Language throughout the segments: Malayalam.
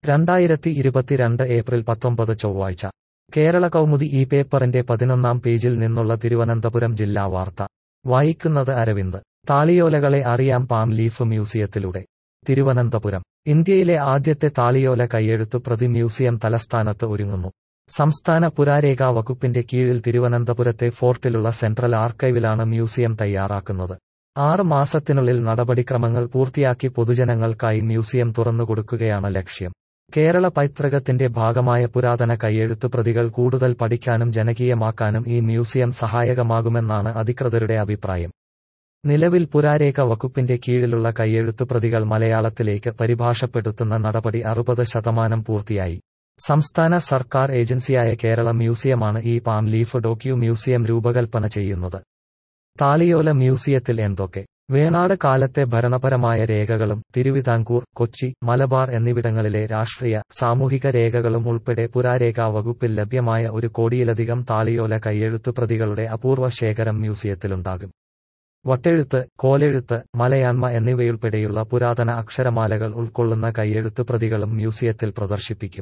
രണ്ടായിരത്തി ഇരുപത്തിരണ്ട് ഏപ്രിൽ പത്തൊമ്പത് ചൊവ്വാഴ്ച കേരള കൗമുദി ഈ പേപ്പറിന്റെ പതിനൊന്നാം പേജിൽ നിന്നുള്ള തിരുവനന്തപുരം ജില്ലാ വാർത്ത വായിക്കുന്നത് അരവിന്ദ് താളിയോലകളെ അറിയാം പാം ലീഫ് മ്യൂസിയത്തിലൂടെ തിരുവനന്തപുരം ഇന്ത്യയിലെ ആദ്യത്തെ താളിയോല കൈയെഴുത്തു പ്രതി മ്യൂസിയം തലസ്ഥാനത്ത് ഒരുങ്ങുന്നു സംസ്ഥാന പുരാരേഖാ വകുപ്പിന്റെ കീഴിൽ തിരുവനന്തപുരത്തെ ഫോർട്ടിലുള്ള സെൻട്രൽ ആർക്കൈവിലാണ് മ്യൂസിയം തയ്യാറാക്കുന്നത് ആറ് മാസത്തിനുള്ളിൽ നടപടിക്രമങ്ങൾ പൂർത്തിയാക്കി പൊതുജനങ്ങൾക്കായി മ്യൂസിയം തുറന്നുകൊടുക്കുകയാണ് ലക്ഷ്യം കേരള പൈതൃകത്തിന്റെ ഭാഗമായ പുരാതന കൈയെഴുത്തു പ്രതികൾ കൂടുതൽ പഠിക്കാനും ജനകീയമാക്കാനും ഈ മ്യൂസിയം സഹായകമാകുമെന്നാണ് അധികൃതരുടെ അഭിപ്രായം നിലവിൽ പുരാരേഖ വകുപ്പിന്റെ കീഴിലുള്ള കൈയെഴുത്തു പ്രതികൾ മലയാളത്തിലേക്ക് പരിഭാഷപ്പെടുത്തുന്ന നടപടി അറുപത് ശതമാനം പൂർത്തിയായി സംസ്ഥാന സർക്കാർ ഏജൻസിയായ കേരള മ്യൂസിയമാണ് ഈ പാം ലീഫ് ഡോക്യു മ്യൂസിയം രൂപകൽപ്പന ചെയ്യുന്നത് താളിയോല മ്യൂസിയത്തിൽ എന്തൊക്കെ വേണാട് കാലത്തെ ഭരണപരമായ രേഖകളും തിരുവിതാംകൂർ കൊച്ചി മലബാർ എന്നിവിടങ്ങളിലെ രാഷ്ട്രീയ സാമൂഹിക രേഖകളും ഉൾപ്പെടെ പുരാരേഖാ വകുപ്പിൽ ലഭ്യമായ ഒരു കോടിയിലധികം താളിയോല കൈയെഴുത്തു പ്രതികളുടെ അപൂർവ ശേഖരം മ്യൂസിയത്തിലുണ്ടാകും വട്ടെഴുത്ത് കോലെഴുത്ത് മലയാൻമ എന്നിവയുൾപ്പെടെയുള്ള പുരാതന അക്ഷരമാലകൾ ഉൾക്കൊള്ളുന്ന കൈയെഴുത്തു പ്രതികളും മ്യൂസിയത്തിൽ പ്രദർശിപ്പിക്കും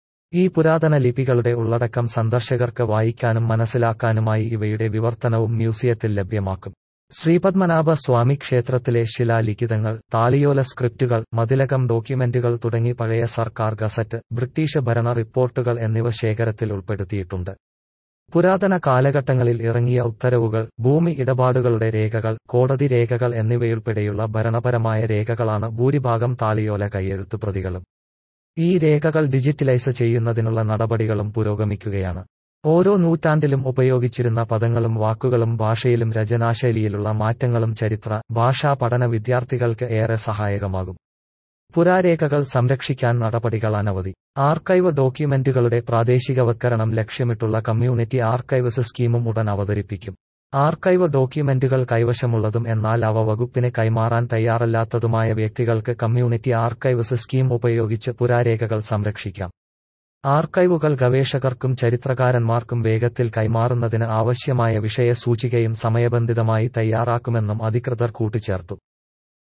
ഈ പുരാതന ലിപികളുടെ ഉള്ളടക്കം സന്ദർശകർക്ക് വായിക്കാനും മനസ്സിലാക്കാനുമായി ഇവയുടെ വിവർത്തനവും മ്യൂസിയത്തിൽ ലഭ്യമാക്കും ശ്രീപത്മനാഭ സ്വാമി ക്ഷേത്രത്തിലെ ശിലാലിഖിതങ്ങൾ താളിയോല സ്ക്രിപ്റ്റുകൾ മതിലകം ഡോക്യുമെന്റുകൾ തുടങ്ങി പഴയ സർക്കാർ ഗസറ്റ് ബ്രിട്ടീഷ് ഭരണ റിപ്പോർട്ടുകൾ എന്നിവ ശേഖരത്തിൽ ഉൾപ്പെടുത്തിയിട്ടുണ്ട് പുരാതന കാലഘട്ടങ്ങളിൽ ഇറങ്ങിയ ഉത്തരവുകൾ ഭൂമി ഇടപാടുകളുടെ രേഖകൾ കോടതി രേഖകൾ എന്നിവയുൾപ്പെടെയുള്ള ഭരണപരമായ രേഖകളാണ് ഭൂരിഭാഗം താളിയോല കൈയെഴുത്തു പ്രതികളും ഈ രേഖകൾ ഡിജിറ്റലൈസ് ചെയ്യുന്നതിനുള്ള നടപടികളും പുരോഗമിക്കുകയാണ് ഓരോ നൂറ്റാണ്ടിലും ഉപയോഗിച്ചിരുന്ന പദങ്ങളും വാക്കുകളും ഭാഷയിലും രചനാശൈലിയിലുള്ള മാറ്റങ്ങളും ചരിത്ര ഭാഷാ പഠന വിദ്യാർത്ഥികൾക്ക് ഏറെ സഹായകമാകും പുരാരേഖകൾ സംരക്ഷിക്കാൻ നടപടികൾ അനവധി ആർക്കൈവ് ഡോക്യുമെന്റുകളുടെ പ്രാദേശികവൽക്കരണം ലക്ഷ്യമിട്ടുള്ള കമ്മ്യൂണിറ്റി ആർക്കൈവ്സ് സ്കീമും ഉടൻ അവതരിപ്പിക്കും ആർക്കൈവ് ഡോക്യുമെന്റുകൾ കൈവശമുള്ളതും എന്നാൽ അവ വകുപ്പിന് കൈമാറാൻ തയ്യാറല്ലാത്തതുമായ വ്യക്തികൾക്ക് കമ്മ്യൂണിറ്റി ആർക്കൈവ്സ് സ്കീം ഉപയോഗിച്ച് പുരാരേഖകൾ സംരക്ഷിക്കാം ആർക്കൈവുകൾ ഗവേഷകർക്കും ചരിത്രകാരന്മാർക്കും വേഗത്തിൽ കൈമാറുന്നതിന് ആവശ്യമായ വിഷയ സൂചികയും സമയബന്ധിതമായി തയ്യാറാക്കുമെന്നും അധികൃതർ കൂട്ടിച്ചേർത്തു